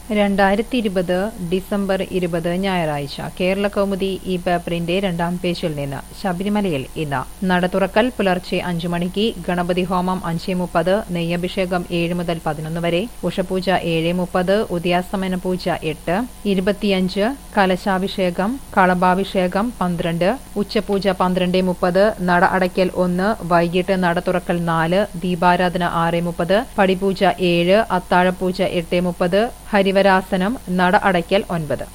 രണ്ടായിരത്തി ഇരുപത് ഡിസംബർ ഇരുപത് ഞായറാഴ്ച കേരള കൗമുദി ഈ പേപ്പറിന്റെ രണ്ടാം പേജിൽ നിന്ന് ശബരിമലയിൽ ഇന്ന് നട തുറക്കൽ പുലർച്ചെ അഞ്ചു മണിക്ക് ഗണപതി ഹോമം അഞ്ചേ മുപ്പത് നെയ്യഭിഷേകം ഏഴ് മുതൽ പതിനൊന്ന് വരെ ഉഷപൂജ ഏഴ് മുപ്പത് ഉദയാസ്തമന പൂജ എട്ട് ഇരുപത്തിയഞ്ച് കലശാഭിഷേകം കളഭാഭിഷേകം പന്ത്രണ്ട് ഉച്ചപൂജ പന്ത്രണ്ട് മുപ്പത് നട അടയ്ക്കൽ ഒന്ന് വൈകിട്ട് നട തുറക്കൽ നാല് ദീപാരാധന ആറ് മുപ്പത് പടിപൂജ ഏഴ് അത്താഴപൂജ എട്ട് മുപ്പത് ഹരിവരാസനം നട അടയ്ക്കൽ ഒൻപത്